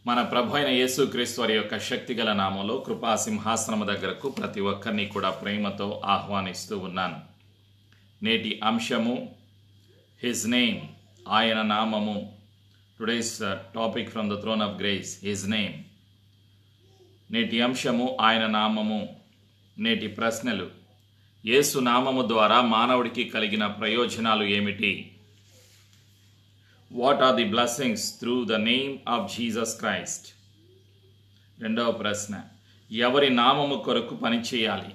మన ప్రభు అయిన యేసుక్రీస్తు వారి యొక్క శక్తిగల నామంలో కృపా సింహాసనము దగ్గరకు ప్రతి ఒక్కరిని కూడా ప్రేమతో ఆహ్వానిస్తూ ఉన్నాను నేటి అంశము హిజ్ నేమ్ ఆయన నామము today's topic from the throne of grace his name నేటి అంశము ఆయన నామము నేటి ప్రశ్నలు యేసు నామము ద్వారా మానవుడికి కలిగిన ప్రయోజనాలు ఏమిటి what are the blessings through the name of Jesus Christ రెండవ ప్రశ్న ఎవరి నామము కొరకు పనిచేయాలి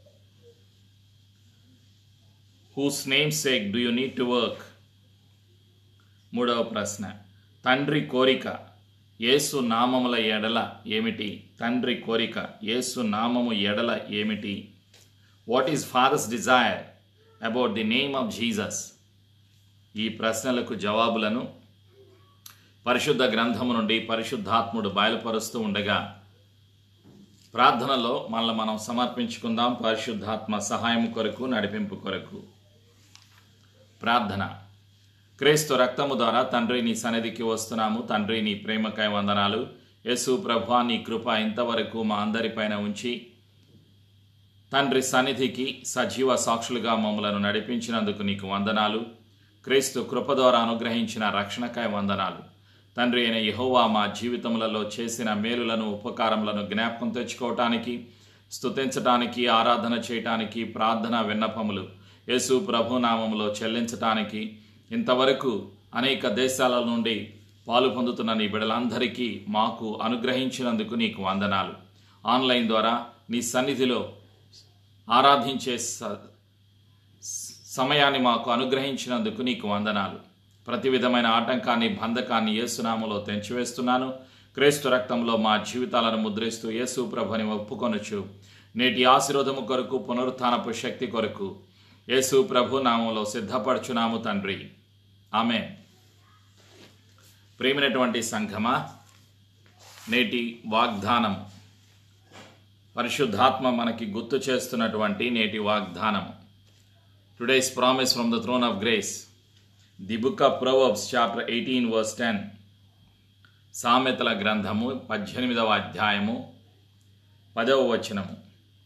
whose name sake do you need to work మూడవ ప్రశ్న తండ్రి కోరిక యేసు నామముల ఎడల ఏమిటి తండ్రి కోరిక యేసు నామము ఎడల ఏమిటి what is father's desire about the name of Jesus ఈ ప్రశ్నలకు జవాబులను పరిశుద్ధ గ్రంథము నుండి పరిశుద్ధాత్ముడు బయలుపరుస్తూ ఉండగా ప్రార్థనలో మనల్ని మనం సమర్పించుకుందాం పరిశుద్ధాత్మ సహాయం కొరకు నడిపింపు కొరకు ప్రార్థన క్రీస్తు రక్తము ద్వారా తండ్రి నీ సన్నిధికి వస్తున్నాము తండ్రి నీ ప్రేమకాయ వందనాలు యేసు ప్రభా నీ కృప ఇంతవరకు మా అందరిపైన ఉంచి తండ్రి సన్నిధికి సజీవ సాక్షులుగా మమ్మలను నడిపించినందుకు నీకు వందనాలు క్రీస్తు కృప ద్వారా అనుగ్రహించిన రక్షణకాయ వందనాలు తండ్రి అయిన యహోవా మా జీవితములలో చేసిన మేలులను ఉపకారములను జ్ఞాపకం తెచ్చుకోవటానికి స్తుతించటానికి ఆరాధన చేయటానికి ప్రార్థన విన్నపములు యేసు ప్రభునామములో చెల్లించటానికి ఇంతవరకు అనేక దేశాల నుండి పాలు పొందుతున్న నీ బిడలందరికీ మాకు అనుగ్రహించినందుకు నీకు వందనాలు ఆన్లైన్ ద్వారా నీ సన్నిధిలో ఆరాధించే స- సమయాన్ని మాకు అనుగ్రహించినందుకు నీకు వందనాలు ప్రతి విధమైన ఆటంకాన్ని బంధకాన్ని యేసునామలో తెంచివేస్తున్నాను క్రీస్తు రక్తంలో మా జీవితాలను ముద్రిస్తూ యేసు ప్రభుని ఒప్పుకొనొచ్చు నేటి ఆశీర్వదము కొరకు పునరుత్థానపు శక్తి కొరకు యేసు ప్రభు నామంలో సిద్ధపరచున్నాము తండ్రి ఆమె ప్రేమినటువంటి సంఘమా నేటి వాగ్దానం పరిశుద్ధాత్మ మనకి గుర్తు చేస్తున్నటువంటి నేటి వాగ్దానం today's promise from the throne of grace the book of Proverbs chapter eighteen verse ten సామెతల గ్రంథము పద్దెనిమిదవ అధ్యాయము పదవ వచనము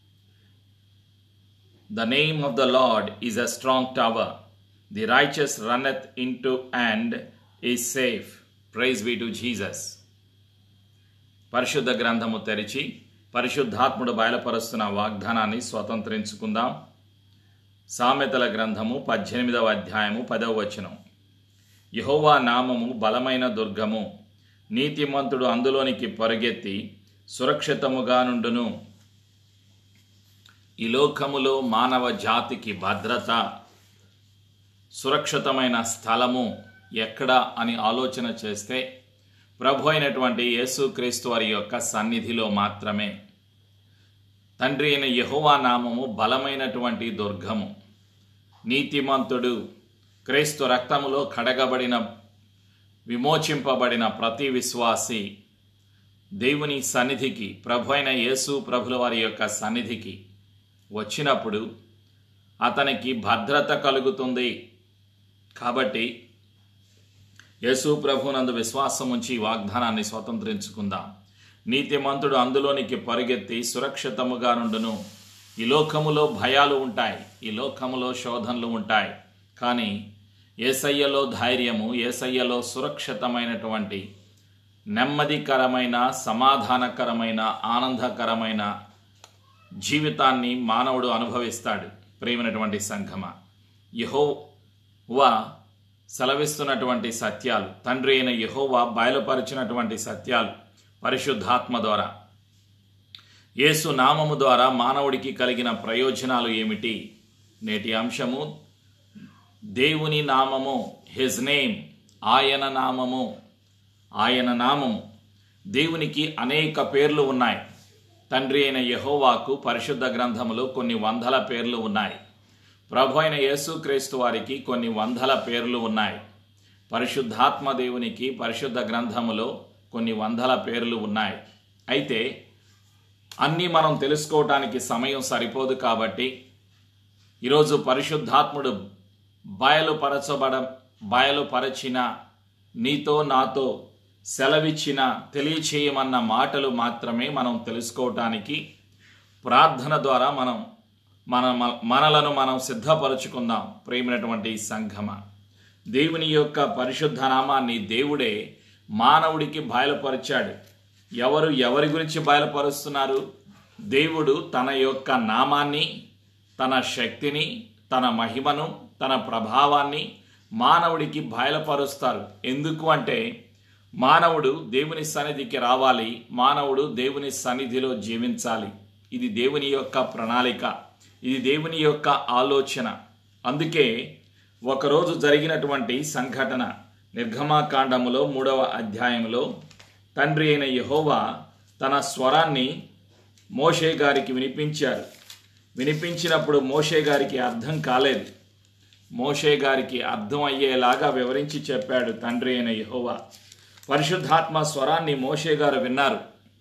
the name of the Lord is a strong tower the righteous runneth into and is safe praise be to Jesus పరిశుద్ధ గ్రంథము తెరిచి పరిశుద్ధాత్ముడు బయలుపరుస్తున్న వాగ్దానాన్ని స్వతంత్రించుకుందాం సామెతల గ్రంథము పద్దెనిమిదవ అధ్యాయము పదవ వచనం యహోవా నామము బలమైన దుర్గము నీతిమంతుడు అందులోనికి పరుగెత్తి సురక్షితముగా నుండును ఈ లోకములో మానవ జాతికి భద్రత సురక్షితమైన స్థలము ఎక్కడ అని ఆలోచన చేస్తే ప్రభు అయినటువంటి యేసుక్రీస్తు వారి యొక్క సన్నిధిలో మాత్రమే తండ్రి అయిన యహోవా నామము బలమైనటువంటి దుర్గము నీతిమంతుడు క్రీస్తు రక్తములో కడగబడిన విమోచింపబడిన ప్రతి విశ్వాసి దేవుని సన్నిధికి ప్రభు అయిన యేసు ప్రభుల వారి యొక్క సన్నిధికి వచ్చినప్పుడు అతనికి భద్రత కలుగుతుంది కాబట్టి యేసు ప్రభునందు విశ్వాసం ఉంచి ఈ వాగ్దానాన్ని స్వతంత్రించుకుందాం నీతిమంతుడు అందులోనికి పరుగెత్తి సురక్షితముగా నుండును ఈ లోకములో భయాలు ఉంటాయి ఈ లోకములో శోధనలు ఉంటాయి కానీ ఏసయ్యలో ధైర్యము ఏసయ్యలో సురక్షితమైనటువంటి నెమ్మదికరమైన సమాధానకరమైన ఆనందకరమైన జీవితాన్ని మానవుడు అనుభవిస్తాడు ప్రేమైనటువంటి సంఘమ యహోవా సెలవిస్తున్నటువంటి సత్యాలు తండ్రి అయిన యహోవా బయలుపరిచినటువంటి సత్యాలు పరిశుద్ధాత్మ ద్వారా యేసు నామము ద్వారా మానవుడికి కలిగిన ప్రయోజనాలు ఏమిటి నేటి అంశము దేవుని నామము హిజ్ నేమ్ ఆయన నామము ఆయన నామము దేవునికి అనేక పేర్లు ఉన్నాయి తండ్రి అయిన యహోవాకు పరిశుద్ధ గ్రంథములో కొన్ని వందల పేర్లు ఉన్నాయి ప్రభు అయిన యేసుక్రీస్తు వారికి కొన్ని వందల పేర్లు ఉన్నాయి పరిశుద్ధాత్మ దేవునికి పరిశుద్ధ గ్రంథములో కొన్ని వందల పేర్లు ఉన్నాయి అయితే అన్నీ మనం తెలుసుకోవటానికి సమయం సరిపోదు కాబట్టి ఈరోజు పరిశుద్ధాత్ముడు బయలుపరచబడ బయలుపరచిన నీతో నాతో సెలవిచ్చిన తెలియచేయమన్న మాటలు మాత్రమే మనం తెలుసుకోవటానికి ప్రార్థన ద్వారా మనం మన మనలను మనం సిద్ధపరచుకుందాం ప్రేమైనటువంటి సంఘమ దేవుని యొక్క పరిశుద్ధ నామాన్ని దేవుడే మానవుడికి బయలుపరిచాడు ఎవరు ఎవరి గురించి బయలుపరుస్తున్నారు దేవుడు తన యొక్క నామాన్ని తన శక్తిని తన మహిమను తన ప్రభావాన్ని మానవుడికి బయలుపరుస్తారు ఎందుకు అంటే మానవుడు దేవుని సన్నిధికి రావాలి మానవుడు దేవుని సన్నిధిలో జీవించాలి ఇది దేవుని యొక్క ప్రణాళిక ఇది దేవుని యొక్క ఆలోచన అందుకే ఒకరోజు జరిగినటువంటి సంఘటన నిర్గమాకాండములో మూడవ అధ్యాయంలో తండ్రి అయిన యహోవా తన స్వరాన్ని మోషే గారికి వినిపించారు వినిపించినప్పుడు మోషే గారికి అర్థం కాలేదు మోషే గారికి అర్థం అయ్యేలాగా వివరించి చెప్పాడు తండ్రి అయిన యహోవా పరిశుద్ధాత్మ స్వరాన్ని మోషే గారు విన్నారు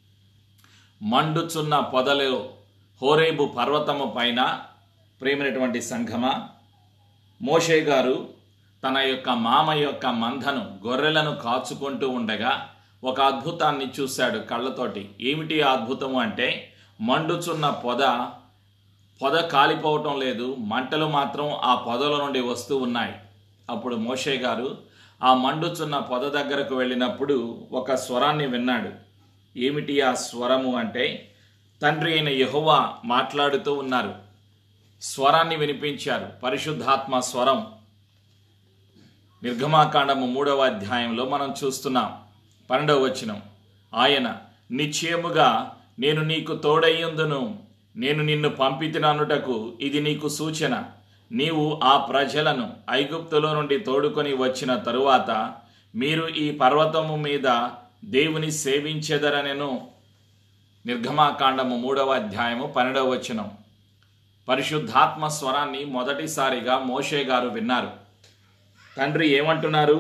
మండుచున్న పొదలో హోరేబు పర్వతము పైన ప్రేమైనటువంటి సంఘమ మోషే గారు తన యొక్క మామ యొక్క మందను గొర్రెలను కాచుకుంటూ ఉండగా ఒక అద్భుతాన్ని చూశాడు కళ్ళతోటి ఏమిటి ఆ అద్భుతము అంటే మండుచున్న పొద పొద కాలిపోవటం లేదు మంటలు మాత్రం ఆ పొదల నుండి వస్తూ ఉన్నాయి అప్పుడు మోషే గారు ఆ మండుచున్న పొద దగ్గరకు వెళ్ళినప్పుడు ఒక స్వరాన్ని విన్నాడు ఏమిటి ఆ స్వరము అంటే తండ్రి అయిన యహోవా మాట్లాడుతూ ఉన్నారు స్వరాన్ని వినిపించారు పరిశుద్ధాత్మ స్వరం నిర్గమాకాండము మూడవ అధ్యాయంలో మనం చూస్తున్నాం పన్నెండవ వచనం ఆయన నిశ్చయముగా నేను నీకు తోడయ్యందును నేను నిన్ను పంపితిననుటకు ఇది నీకు సూచన నీవు ఆ ప్రజలను ఐగుప్తులో నుండి తోడుకొని వచ్చిన తరువాత మీరు ఈ పర్వతము మీద దేవుని సేవించెదరనెను నిర్గమాకాండము మూడవ అధ్యాయము పన్నెండవ వచనం పరిశుద్ధాత్మ స్వరాన్ని మొదటిసారిగా మోషే గారు విన్నారు తండ్రి ఏమంటున్నారు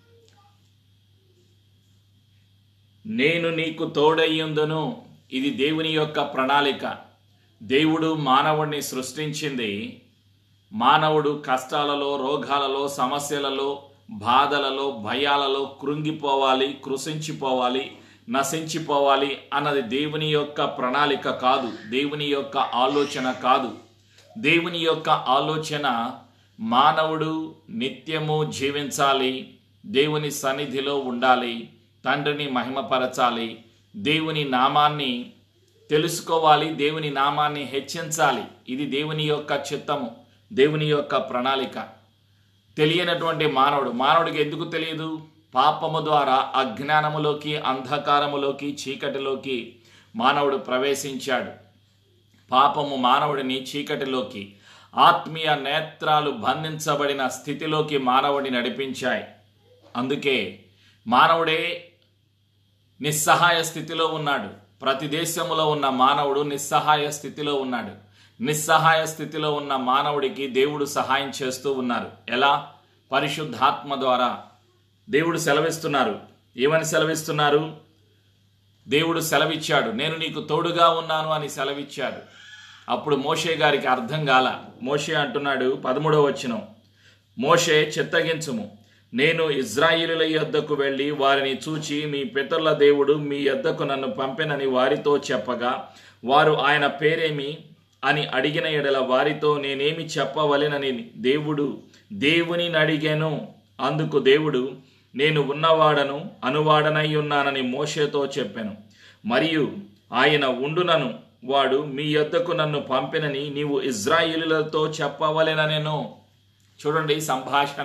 నేను నీకు తోడయ్యుందును ఇది దేవుని యొక్క ప్రణాళిక దేవుడు మానవుడిని సృష్టించింది మానవుడు కష్టాలలో రోగాలలో సమస్యలలో బాధలలో భయాలలో కృంగిపోవాలి కృషించిపోవాలి నశించిపోవాలి అన్నది దేవుని యొక్క ప్రణాళిక కాదు దేవుని యొక్క ఆలోచన కాదు దేవుని యొక్క ఆలోచన మానవుడు నిత్యము జీవించాలి దేవుని సన్నిధిలో ఉండాలి తండ్రిని మహిమపరచాలి దేవుని నామాన్ని తెలుసుకోవాలి దేవుని నామాన్ని హెచ్చించాలి ఇది దేవుని యొక్క చిత్తము దేవుని యొక్క ప్రణాళిక తెలియనటువంటి మానవుడు మానవుడికి ఎందుకు తెలియదు పాపము ద్వారా అజ్ఞానములోకి అంధకారములోకి చీకటిలోకి మానవుడు ప్రవేశించాడు పాపము మానవుడిని చీకటిలోకి ఆత్మీయ నేత్రాలు బంధించబడిన స్థితిలోకి మానవుడిని నడిపించాయి అందుకే మానవుడే నిస్సహాయ స్థితిలో ఉన్నాడు ప్రతి దేశములో ఉన్న మానవుడు నిస్సహాయ స్థితిలో ఉన్నాడు నిస్సహాయ స్థితిలో ఉన్న మానవుడికి దేవుడు సహాయం చేస్తూ ఉన్నారు ఎలా పరిశుద్ధాత్మ ద్వారా దేవుడు సెలవిస్తున్నారు ఏమని సెలవిస్తున్నారు దేవుడు సెలవిచ్చాడు నేను నీకు తోడుగా ఉన్నాను అని సెలవిచ్చాడు అప్పుడు మోషే గారికి అర్థం కాల మోషే అంటున్నాడు పదమూడవ వచనం మోషే చిత్తగించుము నేను ఇజ్రాయిలుల యొద్దకు వెళ్ళి వారిని చూచి మీ పితరుల దేవుడు మీ యొద్దకు నన్ను పంపెనని వారితో చెప్పగా వారు ఆయన పేరేమి అని అడిగిన ఎడల వారితో నేనేమి చెప్పవలెనని దేవుడు దేవుని అడిగాను అందుకు దేవుడు నేను ఉన్నవాడను అనువాడనై ఉన్నానని మోషేతో చెప్పాను మరియు ఆయన ఉండునను వాడు మీ యొద్దకు నన్ను పంపినని నీవు ఇజ్రాయిలులతో చెప్పవలెననేను చూడండి సంభాషణ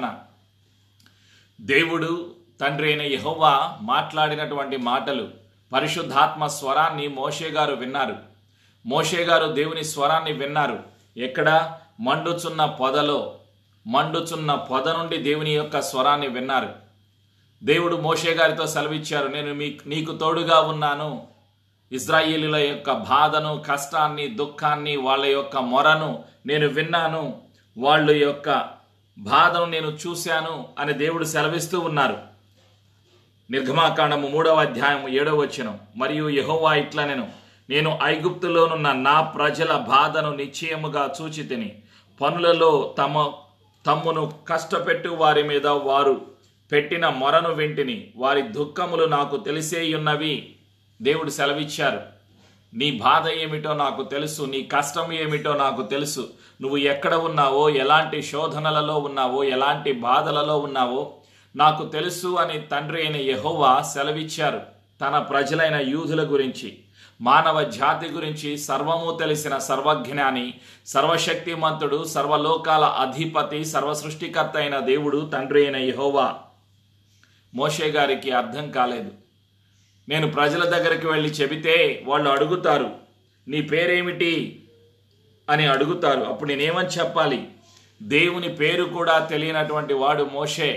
దేవుడు తండ్రి అయిన యహోవా మాట్లాడినటువంటి మాటలు పరిశుద్ధాత్మ స్వరాన్ని మోషే గారు విన్నారు మోషే గారు దేవుని స్వరాన్ని విన్నారు ఎక్కడ మండుచున్న పొదలో మండుచున్న పొద నుండి దేవుని యొక్క స్వరాన్ని విన్నారు దేవుడు మోషే గారితో సెలవిచ్చారు నేను మీ నీకు తోడుగా ఉన్నాను ఇజ్రాయేలీల యొక్క బాధను కష్టాన్ని దుఃఖాన్ని వాళ్ళ యొక్క మొరను నేను విన్నాను వాళ్ళ యొక్క బాధను నేను చూశాను అని దేవుడు సెలవిస్తూ ఉన్నారు నిర్గమాకాండము మూడవ అధ్యాయం ఏడవ వచనం మరియు యహోవా ఇట్లా నేను నేను ఐగుప్తులోనున్న నా ప్రజల బాధను నిశ్చయముగా చూచి తిని పనులలో తమ తమ్మును కష్టపెట్టు వారి మీద వారు పెట్టిన మొరను వింటిని వారి దుఃఖములు నాకు తెలిసేయున్నవి దేవుడు సెలవిచ్చారు నీ బాధ ఏమిటో నాకు తెలుసు నీ కష్టం ఏమిటో నాకు తెలుసు నువ్వు ఎక్కడ ఉన్నావో ఎలాంటి శోధనలలో ఉన్నావో ఎలాంటి బాధలలో ఉన్నావో నాకు తెలుసు అని తండ్రి అయిన యెహోవా సెలవిచ్చారు తన ప్రజలైన యూదుల గురించి మానవ జాతి గురించి సర్వము తెలిసిన సర్వజ్ఞాని సర్వశక్తిమంతుడు సర్వలోకాల అధిపతి సర్వసృష్టికర్త అయిన దేవుడు తండ్రి అయిన యెహోవా మోషే గారికి అర్థం కాలేదు నేను ప్రజల దగ్గరికి వెళ్ళి చెబితే వాళ్ళు అడుగుతారు నీ పేరేమిటి అని అడుగుతారు అప్పుడు నేనేమని చెప్పాలి దేవుని పేరు కూడా తెలియనటువంటి వాడు మోషే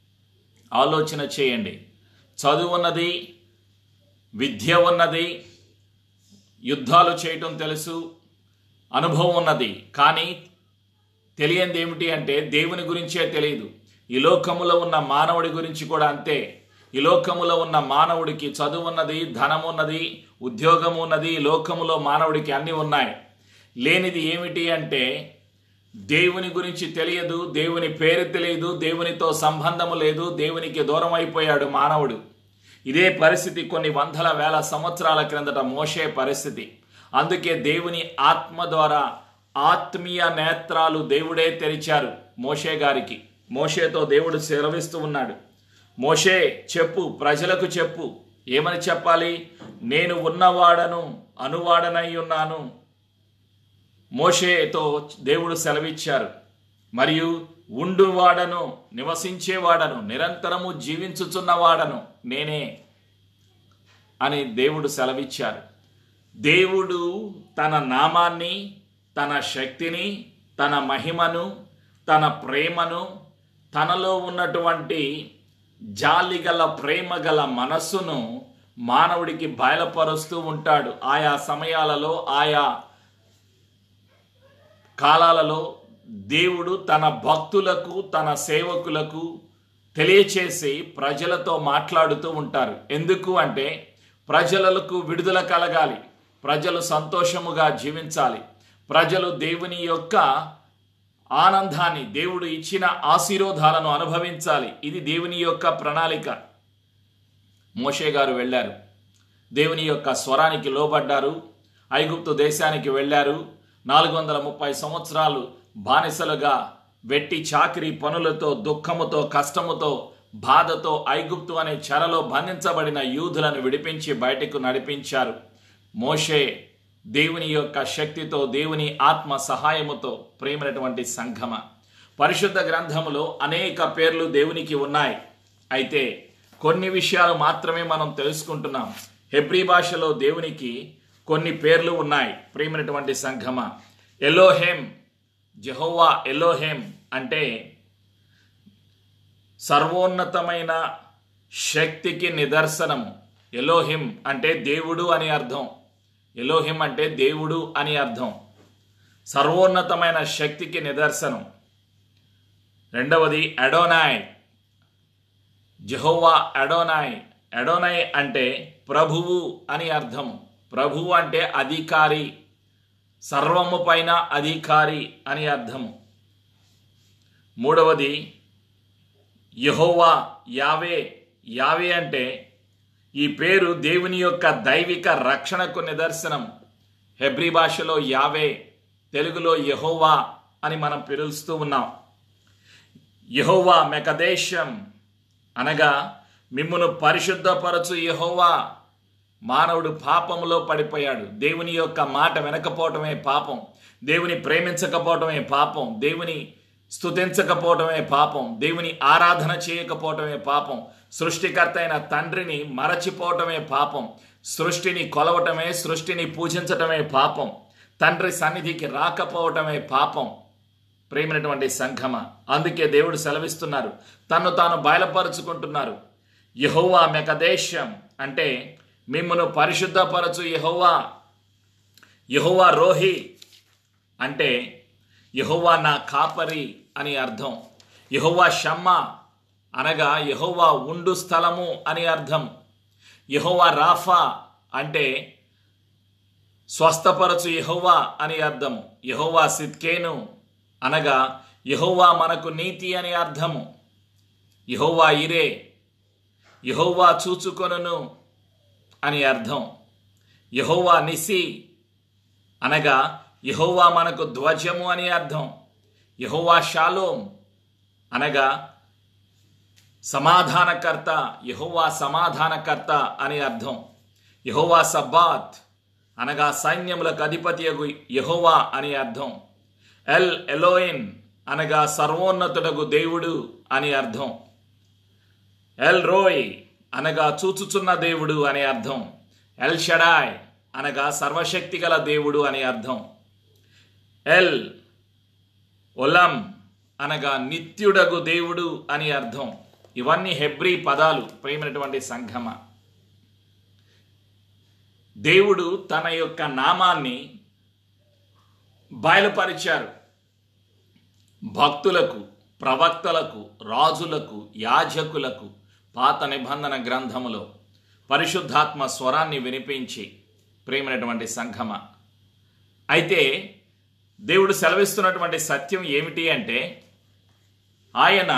ఆలోచన చేయండి చదువు ఉన్నది విద్య ఉన్నది యుద్ధాలు చేయటం తెలుసు అనుభవం ఉన్నది కానీ తెలియంది ఏమిటి అంటే దేవుని గురించే తెలియదు ఈ లోకములో ఉన్న మానవుడి గురించి కూడా అంతే ఈ లోకములో ఉన్న మానవుడికి చదువు ఉన్నది ధనం ఉన్నది ఉద్యోగం ఉన్నది ఈ లోకములో మానవుడికి అన్నీ ఉన్నాయి లేనిది ఏమిటి అంటే దేవుని గురించి తెలియదు దేవుని పేరు తెలియదు దేవునితో సంబంధము లేదు దేవునికి దూరం అయిపోయాడు మానవుడు ఇదే పరిస్థితి కొన్ని వందల వేల సంవత్సరాల క్రిందట మోసే పరిస్థితి అందుకే దేవుని ఆత్మ ద్వారా ఆత్మీయ నేత్రాలు దేవుడే తెరిచారు మోషే గారికి మోషేతో దేవుడు సెలవిస్తూ ఉన్నాడు మోషే చెప్పు ప్రజలకు చెప్పు ఏమని చెప్పాలి నేను ఉన్నవాడను అనువాడనై ఉన్నాను మోషేతో దేవుడు సెలవిచ్చారు మరియు ఉండువాడను నివసించేవాడను నిరంతరము జీవించుచున్నవాడను నేనే అని దేవుడు సెలవిచ్చారు దేవుడు తన నామాన్ని తన శక్తిని తన మహిమను తన ప్రేమను తనలో ఉన్నటువంటి జాలిగల ప్రేమ గల మనస్సును మానవుడికి బయలుపరుస్తూ ఉంటాడు ఆయా సమయాలలో ఆయా కాలాలలో దేవుడు తన భక్తులకు తన సేవకులకు తెలియచేసి ప్రజలతో మాట్లాడుతూ ఉంటారు ఎందుకు అంటే ప్రజలకు విడుదల కలగాలి ప్రజలు సంతోషముగా జీవించాలి ప్రజలు దేవుని యొక్క ఆనందాన్ని దేవుడు ఇచ్చిన ఆశీర్వాదాలను అనుభవించాలి ఇది దేవుని యొక్క ప్రణాళిక మోషే గారు వెళ్ళారు దేవుని యొక్క స్వరానికి లోబడ్డారు ఐగుప్తు దేశానికి వెళ్ళారు నాలుగు వందల ముప్పై సంవత్సరాలు బానిసలుగా వెట్టి చాకిరి పనులతో దుఃఖముతో కష్టముతో బాధతో ఐగుప్తు అనే చెరలో బంధించబడిన యూదులను విడిపించి బయటకు నడిపించారు మోషే దేవుని యొక్క శక్తితో దేవుని ఆత్మ సహాయముతో ప్రేమైనటువంటి సంఘమ పరిశుద్ధ గ్రంథములో అనేక పేర్లు దేవునికి ఉన్నాయి అయితే కొన్ని విషయాలు మాత్రమే మనం తెలుసుకుంటున్నాం హెబ్రీ భాషలో దేవునికి కొన్ని పేర్లు ఉన్నాయి ప్రేమైనటువంటి సంఘమ ఎలోహెం జెహోవా ఎలోహెం అంటే సర్వోన్నతమైన శక్తికి నిదర్శనము ఎలోహిం అంటే దేవుడు అని అర్థం ఎలోహిం అంటే దేవుడు అని అర్థం సర్వోన్నతమైన శక్తికి నిదర్శనం రెండవది అడోనాయ్ జెహోవా అడోనాయ్ అడోనాయ్ అంటే ప్రభువు అని అర్థం ప్రభువు అంటే అధికారి సర్వము పైన అధికారి అని అర్థము మూడవది యహోవా యావే యావే అంటే ఈ పేరు దేవుని యొక్క దైవిక రక్షణకు నిదర్శనం హెబ్రి భాషలో యావే తెలుగులో యహోవా అని మనం పిలుస్తూ ఉన్నాం యహోవా మెకదేశం అనగా మిమ్మును పరిశుద్ధపరచు యహోవా మానవుడు పాపములో పడిపోయాడు దేవుని యొక్క మాట వినకపోవటమే పాపం దేవుని ప్రేమించకపోవటమే పాపం దేవుని స్తుతించకపోవటమే పాపం దేవుని ఆరాధన చేయకపోవటమే పాపం సృష్టికర్త అయిన తండ్రిని మరచిపోవటమే పాపం సృష్టిని కొలవటమే సృష్టిని పూజించటమే పాపం తండ్రి సన్నిధికి రాకపోవటమే పాపం ప్రేమైనటువంటి సంఘమ అందుకే దేవుడు సెలవిస్తున్నారు తను తాను బయలుపరుచుకుంటున్నారు యహోవా మెకదేశం అంటే మిమ్మను పరిశుద్ధపరచు యహోవా యహోవా రోహి అంటే యహోవా నా కాపరి అని అర్థం యహోవా షమ్మ అనగా యహోవా ఉండు స్థలము అని అర్థం యహోవా రాఫా అంటే స్వస్థపరచు యహోవా అని అర్థము యహోవా సిద్కేను అనగా యహోవా మనకు నీతి అని అర్థము యహోవా ఇరే యహోవా చూచుకొనును అని అర్థం యహోవా నిసి అనగా యహోవా మనకు ధ్వజము అని అర్థం యహోవా షాలోం అనగా సమాధానకర్త యహోవా సమాధానకర్త అని అర్థం యహోవా సబ్బాత్ అనగా సైన్యములకు అధిపతి యహోవా అని అర్థం ఎల్ ఎలోయిన్ అనగా సర్వోన్నతుడగు దేవుడు అని అర్థం ఎల్ రోయ్ అనగా చూచుచున్న దేవుడు అనే అర్థం ఎల్ షడాయ్ అనగా సర్వశక్తి గల దేవుడు అని అర్థం ఎల్ ఒలం అనగా నిత్యుడగు దేవుడు అని అర్థం ఇవన్నీ హెబ్రీ పదాలు ప్రేమైనటువంటి సంఘమ దేవుడు తన యొక్క నామాన్ని బయలుపరిచారు భక్తులకు ప్రవక్తలకు రాజులకు యాజకులకు పాత నిబంధన గ్రంథములో పరిశుద్ధాత్మ స్వరాన్ని వినిపించి ప్రేమైనటువంటి సంఘమ అయితే దేవుడు సెలవిస్తున్నటువంటి సత్యం ఏమిటి అంటే ఆయన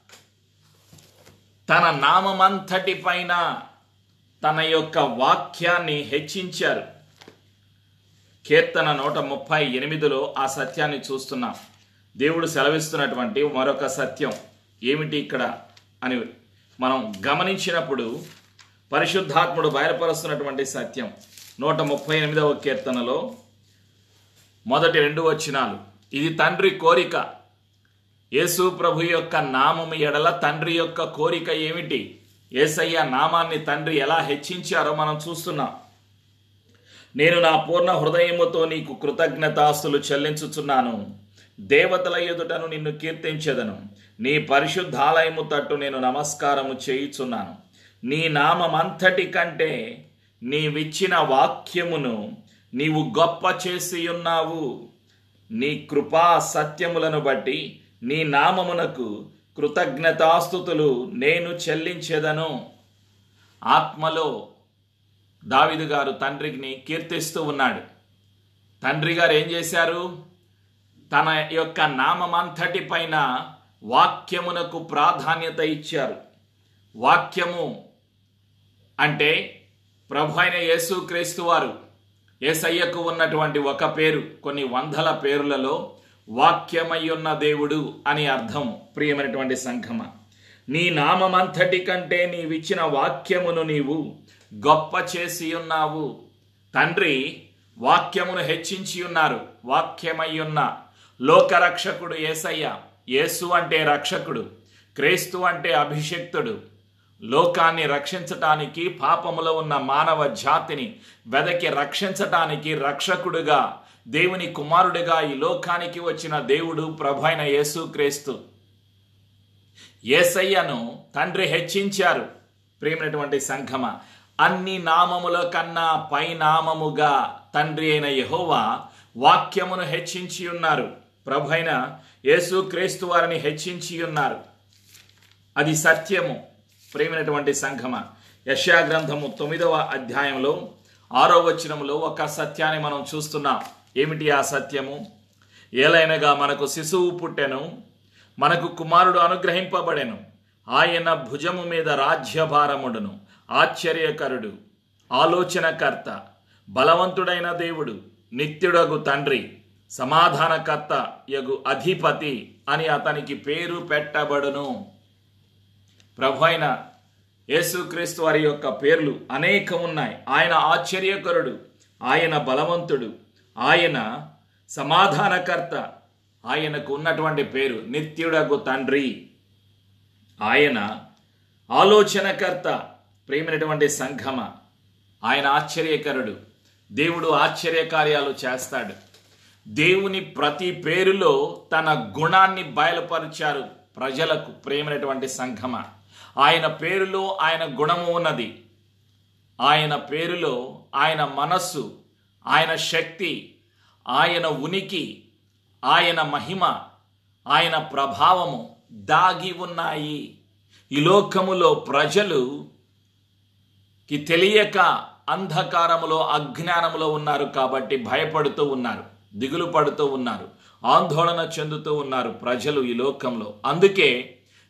తన నామమంతటి పైన తన యొక్క వాక్యాన్ని హెచ్చించారు కీర్తన నూట ముప్పై ఎనిమిదిలో ఆ సత్యాన్ని చూస్తున్నాం దేవుడు సెలవిస్తున్నటువంటి మరొక సత్యం ఏమిటి ఇక్కడ అని మనం గమనించినప్పుడు పరిశుద్ధాత్ముడు బయలుపరుస్తున్నటువంటి సత్యం నూట ముప్పై ఎనిమిదవ కీర్తనలో మొదటి రెండు వచనాలు ఇది తండ్రి కోరిక యేసు ప్రభు యొక్క నామము ఎడల తండ్రి యొక్క కోరిక ఏమిటి ఏసయ్య నామాన్ని తండ్రి ఎలా హెచ్చించారో మనం చూస్తున్నాం నేను నా పూర్ణ హృదయముతో నీకు కృతజ్ఞతాస్తులు చెల్లించుచున్నాను దేవతల ఎదుటను నిన్ను కీర్తించెదను నీ పరిశుద్ధాలయము తట్టు నేను నమస్కారము చేయుచున్నాను నీ నామమంతటి కంటే నీవిచ్చిన వాక్యమును నీవు గొప్ప చేసి ఉన్నావు నీ కృపా సత్యములను బట్టి నీ నామమునకు కృతజ్ఞతాస్థుతులు నేను చెల్లించెదను ఆత్మలో దావిదు గారు తండ్రిని కీర్తిస్తూ ఉన్నాడు తండ్రి గారు ఏం చేశారు తన యొక్క నామమంతటి పైన వాక్యమునకు ప్రాధాన్యత ఇచ్చారు వాక్యము అంటే ప్రభు అయిన యేసుక్రీస్తు వారు ఏసయ్యకు ఉన్నటువంటి ఒక పేరు కొన్ని వందల పేరులలో వాక్యమయ్యున్న దేవుడు అని అర్థం ప్రియమైనటువంటి సంఘమ నీ నామమంతటి కంటే నీవిచ్చిన వాక్యమును నీవు గొప్ప చేసి ఉన్నావు తండ్రి వాక్యమును హెచ్చించి ఉన్నారు వాక్యమయ్యున్న లోకరక్షకుడు ఏసయ్య యేసు అంటే రక్షకుడు క్రీస్తు అంటే అభిషక్తుడు లోకాన్ని రక్షించటానికి పాపములో ఉన్న మానవ జాతిని వెదకి రక్షించటానికి రక్షకుడుగా దేవుని కుమారుడిగా ఈ లోకానికి వచ్చిన దేవుడు ప్రభైన యేసుక్రీస్తు ఏసయ్యను తండ్రి హెచ్చించారు ప్రేమైనటువంటి సంఘమ అన్ని నామముల కన్నా పై నామముగా తండ్రి అయిన యహోవా వాక్యమును హెచ్చించి ఉన్నారు ప్రభైన యేసుక్రీస్తు వారిని హెచ్చించి ఉన్నారు అది సత్యము ప్రేమైనటువంటి సంఘమ యశా గ్రంథము తొమ్మిదవ అధ్యాయంలో ఆరో వచనంలో ఒక సత్యాన్ని మనం చూస్తున్నాం ఏమిటి ఆ సత్యము ఏలైనగా మనకు శిశువు పుట్టెను మనకు కుమారుడు అనుగ్రహింపబడెను ఆయన భుజము మీద రాజ్యభారముడును ఆశ్చర్యకరుడు ఆలోచనకర్త బలవంతుడైన దేవుడు నిత్యుడగు తండ్రి సమాధానకర్త యగు అధిపతి అని అతనికి పేరు పెట్టబడును ప్రభు అయిన యేసుక్రీస్తు వారి యొక్క పేర్లు అనేకం ఉన్నాయి ఆయన ఆశ్చర్యకరుడు ఆయన బలవంతుడు ఆయన సమాధానకర్త ఆయనకు ఉన్నటువంటి పేరు నిత్యుడగు తండ్రి ఆయన ఆలోచనకర్త ప్రేమైనటువంటి సంఘమ ఆయన ఆశ్చర్యకరుడు దేవుడు ఆశ్చర్యకార్యాలు చేస్తాడు దేవుని ప్రతి పేరులో తన గుణాన్ని బయలుపరిచారు ప్రజలకు ప్రేమైనటువంటి సంఘమ ఆయన పేరులో ఆయన గుణము ఉన్నది ఆయన పేరులో ఆయన మనస్సు ఆయన శక్తి ఆయన ఉనికి ఆయన మహిమ ఆయన ప్రభావము దాగి ఉన్నాయి ఈ లోకములో ప్రజలు కి తెలియక అంధకారములో అజ్ఞానములో ఉన్నారు కాబట్టి భయపడుతూ ఉన్నారు దిగులు పడుతూ ఉన్నారు ఆందోళన చెందుతూ ఉన్నారు ప్రజలు ఈ లోకంలో అందుకే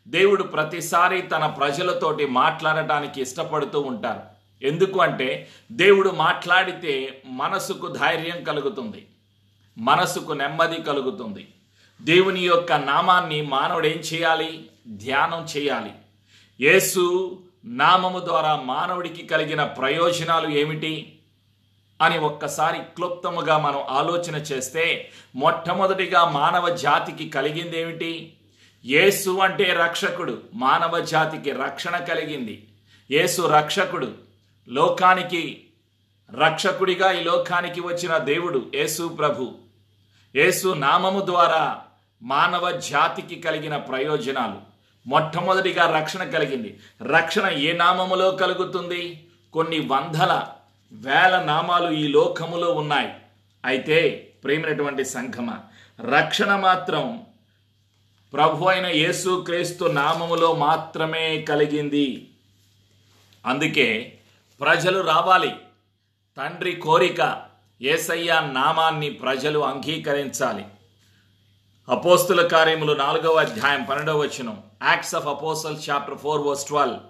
దేవుడు ప్రతిసారి తన ప్రజలతోటి మాట్లాడటానికి ఇష్టపడుతూ ఉంటారు ఎందుకు అంటే దేవుడు మాట్లాడితే మనసుకు ధైర్యం కలుగుతుంది మనసుకు నెమ్మది కలుగుతుంది దేవుని యొక్క నామాన్ని మానవుడు ఏం చేయాలి ధ్యానం చేయాలి యేసు నామము ద్వారా మానవుడికి కలిగిన ప్రయోజనాలు ఏమిటి అని ఒక్కసారి క్లుప్తముగా మనం ఆలోచన చేస్తే మొట్టమొదటిగా మానవ జాతికి కలిగింది ఏమిటి యేసు అంటే రక్షకుడు మానవ జాతికి రక్షణ కలిగింది యేసు రక్షకుడు లోకానికి రక్షకుడిగా ఈ లోకానికి వచ్చిన దేవుడు యేసు ప్రభు యేసు నామము ద్వారా మానవ జాతికి కలిగిన ప్రయోజనాలు మొట్టమొదటిగా రక్షణ కలిగింది రక్షణ ఏ నామములో కలుగుతుంది కొన్ని వందల వేల నామాలు ఈ లోకములో ఉన్నాయి అయితే ప్రేమైనటువంటి సంఘమ రక్షణ మాత్రం ప్రభు అయిన యేసుక్రీస్తు నామములో మాత్రమే కలిగింది అందుకే ప్రజలు రావాలి తండ్రి కోరిక ఏసయ్య నామాన్ని ప్రజలు అంగీకరించాలి అపోస్తుల కార్యములు నాలుగవ అధ్యాయం పన్నెండవ వచనం Acts of apostle chapter four verse twelve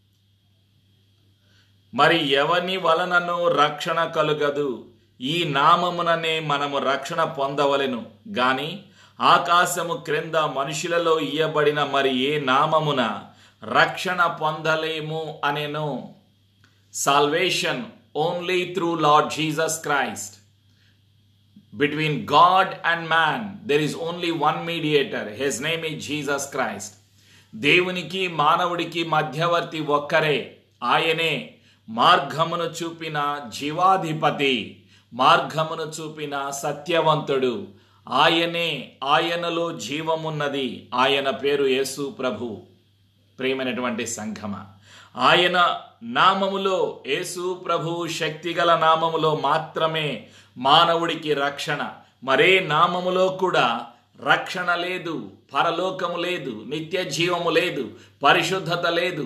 మరి ఎవని వలనను రక్షణ కలుగదు ఈ నామముననే మనము రక్షణ పొందవలెను గాని ఆకాశము క్రింద మనుషులలో ఇయ్యబడిన మరి ఏ నామమున రక్షణ పొందలేము అనేను salvation only through Lord Jesus Christ between God and man, there is only one mediator. His name is Jesus Christ. దేవునికి మానవుడికి మధ్యవర్తి ఒక్కరే ఆయనే మార్గమును చూపిన జీవాధిపతి మార్గమును చూపిన సత్యవంతుడు ఆయనే ఆయనలో జీవమున్నది ఆయన పేరు యేసు ప్రభు ప్రేమైనటువంటి సంఘమ ఆయన నామములో యేసు ప్రభు శక్తిగల నామములో మాత్రమే మానవుడికి రక్షణ మరే నామములో కూడా రక్షణ లేదు పరలోకము లేదు నిత్య జీవము లేదు పరిశుద్ధత లేదు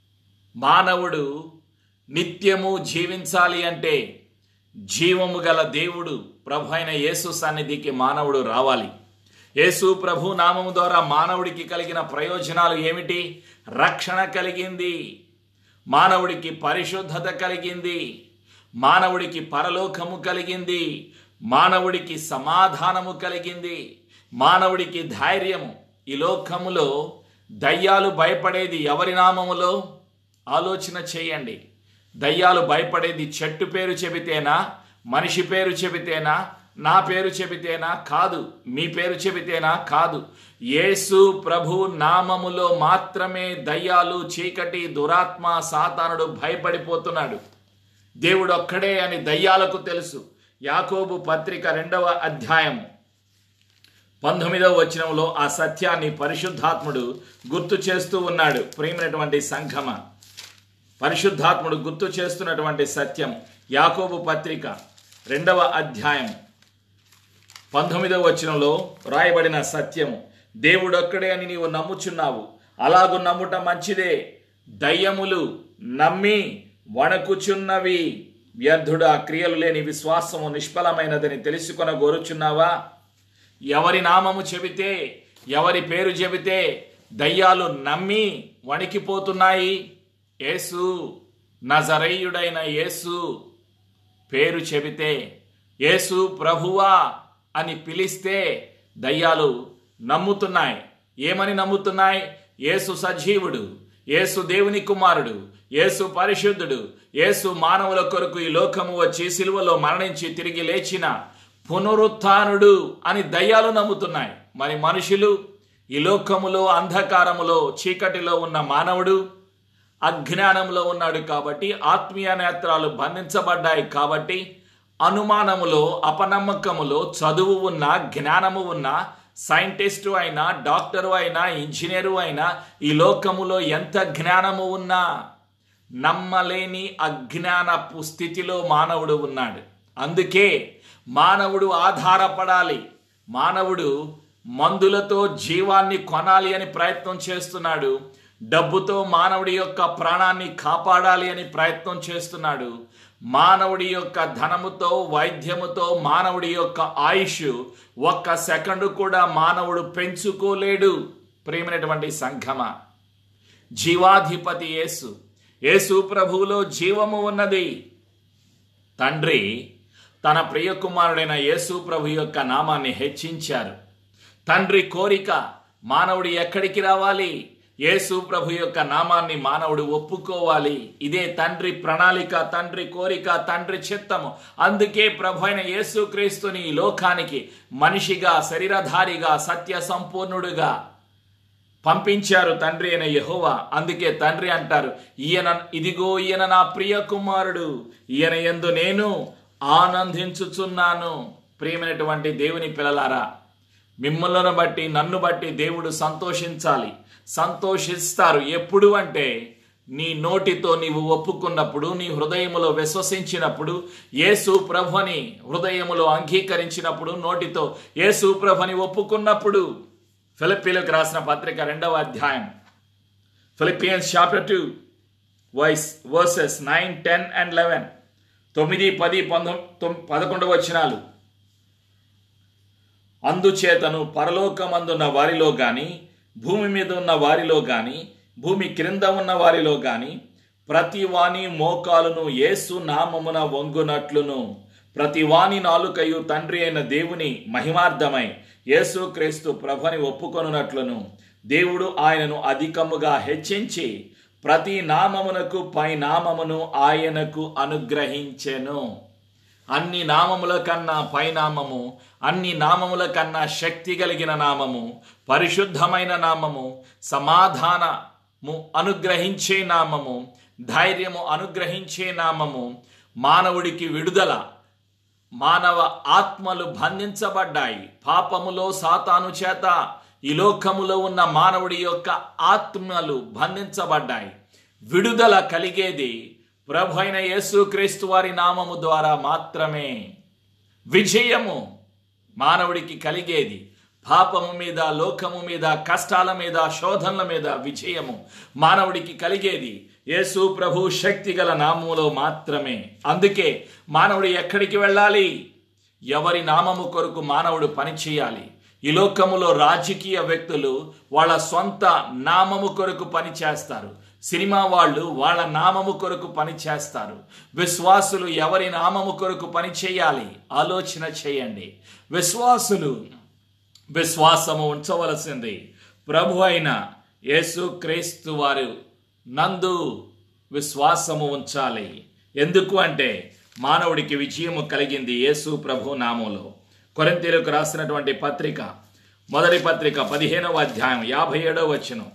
మానవుడు నిత్యము జీవించాలి అంటే జీవము గల దేవుడు ప్రభు అయిన యేసు సన్నిధికి మానవుడు రావాలి యేసు ప్రభు నామము ద్వారా మానవుడికి కలిగిన ప్రయోజనాలు ఏమిటి రక్షణ కలిగింది మానవుడికి పరిశుద్ధత కలిగింది మానవుడికి పరలోకము కలిగింది మానవుడికి సమాధానము కలిగింది మానవుడికి ధైర్యము ఈ లోకములో దయ్యాలు భయపడేది ఎవరి నామములో ఆలోచన చేయండి దయ్యాలు భయపడేది చెట్టు పేరు చెబితేనా మనిషి పేరు చెబితేనా నా పేరు చెబితేనా కాదు మీ పేరు చెబితేనా కాదు యేసు ప్రభు నామములో మాత్రమే దయ్యాలు చీకటి దురాత్మ సాతానుడు భయపడిపోతున్నాడు దేవుడు ఒక్కడే అని దయ్యాలకు తెలుసు యాకోబు పత్రిక రెండవ అధ్యాయం పంతొమ్మిదవ వచనంలో ఆ సత్యాన్ని పరిశుద్ధాత్ముడు గుర్తు చేస్తూ ఉన్నాడు ప్రేమైనటువంటి సంఘమ పరిశుద్ధాత్ముడు గుర్తు చేస్తున్నటువంటి సత్యం యాకోబు పత్రిక రెండవ అధ్యాయం పంతొమ్మిదవ వచనంలో రాయబడిన సత్యము దేవుడొక్కడే అని నీవు నమ్ముచున్నావు అలాగు నమ్ముట మంచిదే దయ్యములు నమ్మి వణకుచున్నవి వ్యర్థుడా క్రియలు లేని విశ్వాసము నిష్ఫలమైనదని తెలుసుకొన గోరుచున్నావా ఎవరి నామము చెబితే ఎవరి పేరు చెబితే దయ్యాలు నమ్మి వణికిపోతున్నాయి యేసు నజరయుడైన యేసు పేరు చెబితే యేసు ప్రభువా అని పిలిస్తే దయ్యాలు నమ్ముతున్నాయి ఏమని నమ్ముతున్నాయి యేసు సజీవుడు యేసు దేవుని కుమారుడు యేసు పరిశుద్ధుడు యేసు మానవుల కొరకు ఈ లోకము వచ్చి సిలువలో మరణించి తిరిగి లేచిన పునరుత్నుడు అని దయ్యాలు నమ్ముతున్నాయి మరి మనుషులు ఈ లోకములో అంధకారములో చీకటిలో ఉన్న మానవుడు అజ్ఞానంలో ఉన్నాడు కాబట్టి ఆత్మీయ నేత్రాలు బంధించబడ్డాయి కాబట్టి అనుమానములో అపనమ్మకములో చదువు ఉన్న జ్ఞానము ఉన్న సైంటిస్టు అయినా డాక్టరు అయినా ఇంజనీరు అయినా ఈ లోకములో ఎంత జ్ఞానము ఉన్నా నమ్మలేని అజ్ఞానపు స్థితిలో మానవుడు ఉన్నాడు అందుకే మానవుడు ఆధారపడాలి మానవుడు మందులతో జీవాన్ని కొనాలి అని ప్రయత్నం చేస్తున్నాడు డబ్బుతో మానవుడి యొక్క ప్రాణాన్ని కాపాడాలి అని ప్రయత్నం చేస్తున్నాడు మానవుడి యొక్క ధనముతో వైద్యముతో మానవుడి యొక్క ఆయుష్ ఒక్క సెకండ్ కూడా మానవుడు పెంచుకోలేడు ప్రేమైనటువంటి సంఘమ జీవాధిపతి యేసు యేసు ప్రభువులో జీవము ఉన్నది తండ్రి తన ప్రియ కుమారుడైన యేసు ప్రభు యొక్క నామాన్ని హెచ్చించారు తండ్రి కోరిక మానవుడు ఎక్కడికి రావాలి యేసు ప్రభు యొక్క నామాన్ని మానవుడు ఒప్పుకోవాలి ఇదే తండ్రి ప్రణాళిక తండ్రి కోరిక తండ్రి చిత్తము అందుకే ప్రభు అయిన యేసుక్రీస్తుని ఈ లోకానికి మనిషిగా శరీరధారిగా సత్య సంపూర్ణుడుగా పంపించారు తండ్రి అయిన యహోవా అందుకే తండ్రి అంటారు ఈయన ఇదిగో ఈయన నా ప్రియ కుమారుడు ఈయన ఎందు నేను ఆనందించుచున్నాను ప్రియమైనటువంటి దేవుని పిల్లలారా మిమ్మల్ని బట్టి నన్ను బట్టి దేవుడు సంతోషించాలి సంతోషిస్తారు ఎప్పుడు అంటే నీ నోటితో నీవు ఒప్పుకున్నప్పుడు నీ హృదయములో విశ్వసించినప్పుడు యేసు ప్రభుని హృదయములో అంగీకరించినప్పుడు నోటితో యేసు ప్రభుని ఒప్పుకున్నప్పుడు ఫిలిప్పీలకు రాసిన పత్రిక రెండవ అధ్యాయం Philippians chapter two vice verses nine ten and eleven తొమ్మిది పది పంతొమ్మిది పదకొండు వచనాలు అందుచేతను పరలోకమందున్న వారిలో గాని భూమి మీద ఉన్న వారిలో గాని భూమి క్రింద ఉన్న వారిలో గాని ప్రతి వాని మోకాలును యేసు నామమున వంగునట్లును ప్రతి వాని నాలుకయు తండ్రి అయిన దేవుని మహిమార్థమై యేసుక్రీస్తు ప్రభని ఒప్పుకొనున్నట్లును దేవుడు ఆయనను అధికముగా హెచ్చించి ప్రతి నామమునకు పై నామమును ఆయనకు అనుగ్రహించెను అన్ని నామముల కన్నా పైనామము అన్ని నామముల కన్నా శక్తి కలిగిన నామము పరిశుద్ధమైన నామము సమాధానము అనుగ్రహించే నామము ధైర్యము అనుగ్రహించే నామము మానవుడికి విడుదల మానవ ఆత్మలు బంధించబడ్డాయి పాపములో సాతాను చేత ఈ లోకములో ఉన్న మానవుడి యొక్క ఆత్మలు బంధించబడ్డాయి విడుదల కలిగేది ప్రభు అయిన యేసుక్రీస్తు వారి నామము ద్వారా మాత్రమే విజయము మానవుడికి కలిగేది పాపము మీద లోకము మీద కష్టాల మీద శోధనల మీద విజయము మానవుడికి కలిగేది యేసు ప్రభు శక్తి గల నామములో మాత్రమే అందుకే మానవుడు ఎక్కడికి వెళ్ళాలి ఎవరి నామము కొరకు మానవుడు పనిచేయాలి ఈ లోకములో రాజకీయ వ్యక్తులు వాళ్ళ సొంత నామము కొరకు పనిచేస్తారు సినిమా వాళ్ళు వాళ్ళ నామము కొరకు పని చేస్తారు విశ్వాసులు ఎవరి నామము కొరకు పని చేయాలి ఆలోచన చేయండి విశ్వాసులు విశ్వాసము ఉంచవలసింది ప్రభు అయిన యేసు క్రీస్తు వారు నందు విశ్వాసము ఉంచాలి ఎందుకు అంటే మానవుడికి విజయము కలిగింది యేసు ప్రభు నామంలో కొరింతీలకు రాసినటువంటి పత్రిక మొదటి పత్రిక పదిహేనవ అధ్యాయం యాభై ఏడవ వచనం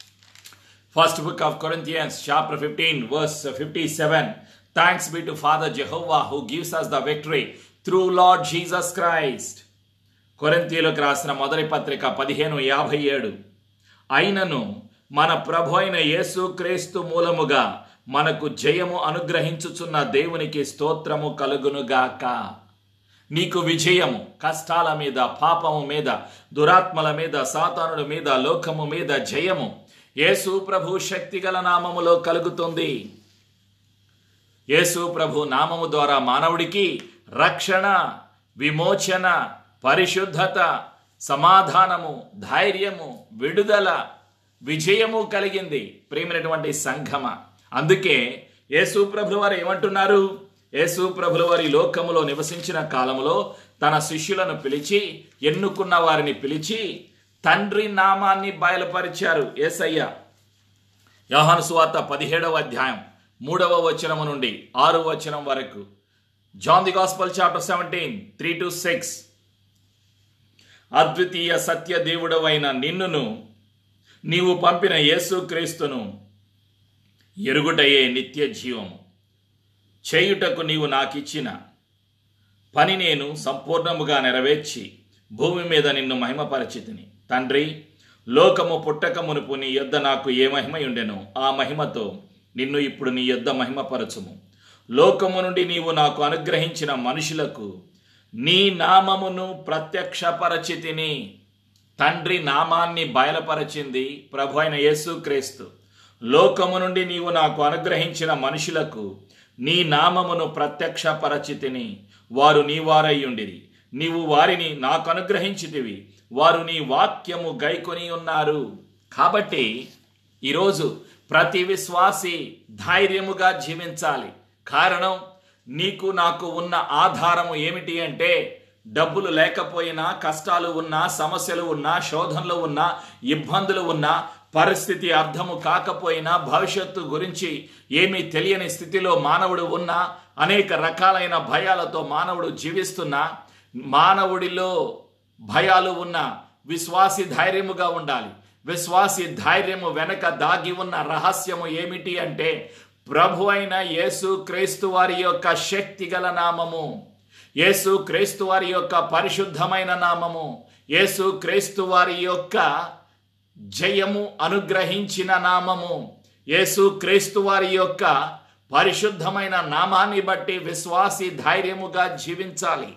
First book of Corinthians, chapter 15, verse 57. Thanks be to Father Jehovah who gives us the victory through Lord Jesus Christ. కొరింతీలకు రాసిన మొదటి పత్రిక పదిహేను యాభై ఏడు అయినను మన ప్రభు అయిన యేసు క్రీస్తు మూలముగా మనకు జయము అనుగ్రహించుచున్న దేవునికి స్తోత్రము కలుగునుగాక నీకు విజయము కష్టాల మీద పాపము మీద దురాత్మల మీద సాతానుడి మీద లోకము మీద జయము యేసు ప్రభు శక్తిగల నామములో కలుగుతుంది యేసు ప్రభు నామము ద్వారా మానవుడికి రక్షణ విమోచన పరిశుద్ధత సమాధానము ధైర్యము విడుదల విజయము కలిగింది ప్రేమైనటువంటి సంఘమ అందుకే యేసు ప్రభుల వారు ఏమంటున్నారు యేసు ప్రభుల వారి లోకములో నివసించిన కాలములో తన శిష్యులను పిలిచి ఎన్నుకున్న వారిని పిలిచి తండ్రి నామాన్ని బయలుపరిచారు ఏసయ్య యోహాను సువార్త పదిహేడవ అధ్యాయం మూడవ వచనము నుండి ఆరు వచనం వరకు John the gospel chapter seventeen three to six అద్వితీయ సత్య దేవుడవైన నిన్నును నీవు పంపిన యేసుక్రీస్తును ఎరుగుటయే నిత్య జీవము చేయుటకు నీవు నాకిచ్చిన పని నేను సంపూర్ణముగా నెరవేర్చి భూమి మీద నిన్ను మహిమపరచితిని తండ్రి లోకము పుట్టక మునుపు నీ యొద్ద నాకు ఏ మహిమ ఉండెనో ఆ మహిమతో నిన్ను ఇప్పుడు నీ యొద్ద మహిమపరచుము లోకము నుండి నీవు నాకు అనుగ్రహించిన మనుషులకు నీ నామమును ప్రత్యక్షపరచితిని తండ్రి నామాన్ని బయలుపరచింది ప్రభు అయిన యేసుక్రీస్తు లోకము నుండి నీవు నాకు అనుగ్రహించిన మనుషులకు నీ నామమును ప్రత్యక్షపరచితిని వారు నీ వారయ్యుండిరి నీవు వారిని నాకు అనుగ్రహించితివి వారు నీ వాక్యము గైకొని ఉన్నారు కాబట్టి ఈరోజు ప్రతి విశ్వాసి ధైర్యముగా జీవించాలి కారణం నీకు నాకు ఉన్న ఆధారము ఏమిటి అంటే డబ్బులు లేకపోయినా కష్టాలు ఉన్నా సమస్యలు ఉన్నా శోధనలు ఉన్నా ఇబ్బందులు ఉన్నా పరిస్థితి అర్థము కాకపోయినా భవిష్యత్తు గురించి ఏమీ తెలియని స్థితిలో మానవుడు ఉన్నా అనేక రకాలైన భయాలతో మానవుడు జీవిస్తున్నా మానవుడిలో భయాలు ఉన్న విశ్వాసి ధైర్యముగా ఉండాలి విశ్వాసి ధైర్యము వెనక దాగి ఉన్న రహస్యము ఏమిటి అంటే ప్రభు అయిన యేసు క్రీస్తు వారి యొక్క శక్తి గల నామము యేసు క్రీస్తు వారి యొక్క పరిశుద్ధమైన నామము యేసు క్రీస్తు వారి యొక్క జయము అనుగ్రహించిన నామము యేసు క్రీస్తు వారి యొక్క పరిశుద్ధమైన నామాన్ని బట్టి విశ్వాసి ధైర్యముగా జీవించాలి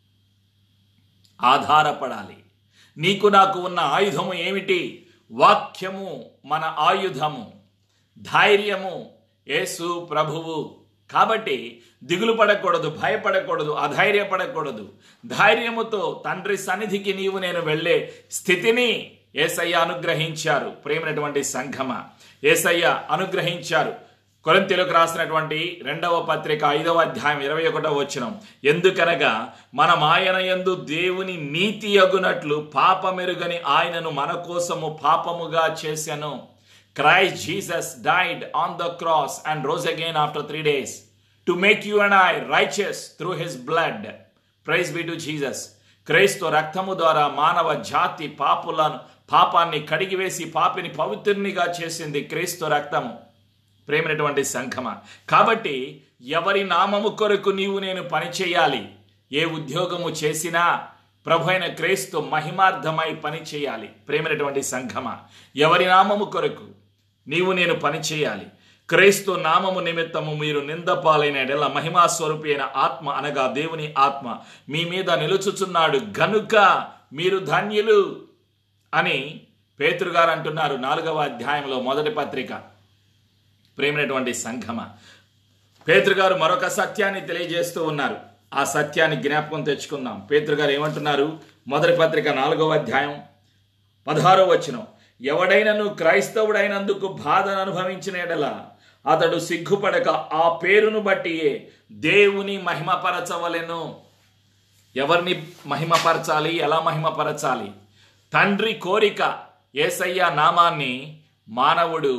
ఆధారపడాలి నీకు నాకు ఉన్న ఆయుధము ఏమిటి వాక్యము మన ఆయుధము ధైర్యము యేసు ప్రభువు కాబట్టి దిగులు పడకూడదు భయపడకూడదు అధైర్యపడకూడదు ధైర్యముతో తండ్రి సన్నిధికి నీవు నేను వెళ్ళే స్థితిని ఏసయ్య అనుగ్రహించారు ప్రేమైనటువంటి సంఘమ ఏసయ్య అనుగ్రహించారు కొరింతీలకు రాసినటువంటి రెండవ పత్రిక ఐదవ అధ్యాయం ఇరవై ఒకటవ వచనం ఎందుకనగా మనం ఆయన యందు దేవుని నీతి అగునట్లు పాపమెరుగని ఆయనను మన కోసము పాపముగా చేశాను Christ Jesus died on the cross and rose again after three days to make you and I righteous through his blood praise be to Jesus క్రైస్తో రక్తము ద్వారా మానవ జాతి పాపులను పాపాన్ని కడిగివేసి పాపిని పవిత్రునిగా చేసింది క్రీస్తు రక్తము ప్రేమైనటువంటి సంఘమ కాబట్టి ఎవరి నామము కొరకు నీవు నేను పని చేయాలి ఏ ఉద్యోగము చేసినా ప్రభు అయిన క్రీస్తు మహిమార్థమై పని చేయాలి ప్రేమైనటువంటి సంఘమ ఎవరి నామము కొరకు నీవు నేను పని చేయాలి క్రీస్తు నామము నిమిత్తము మీరు నిందపాలైన ఎడల మహిమా స్వరూపి అయిన ఆత్మ అనగా దేవుని ఆత్మ మీ మీద నిలుచుచున్నాడు గనుక మీరు ధన్యులు అని పేతురు గారు అంటున్నారు నాలుగవ అధ్యాయంలో మొదటి పత్రిక ప్రేమైనటువంటి సంఘమ పేతురు గారు మరొక సత్యాన్ని తెలియజేస్తూ ఉన్నారు ఆ సత్యాన్ని జ్ఞాపకం తెచ్చుకుందాం పేతురు గారు ఏమంటున్నారు మొదటి పత్రిక నాలుగవ అధ్యాయం పదహారో వచనం ఎవడైనను క్రైస్తవుడైనందుకు బాధను అనుభవించిన ఎడల అతడు సిగ్గుపడక ఆ పేరును బట్టియే దేవుని మహిమపరచవలెను ఎవరిని మహిమపరచాలి ఎలా మహిమపరచాలి తండ్రి కోరిక ఏసయ్య నామాన్ని మానవుడు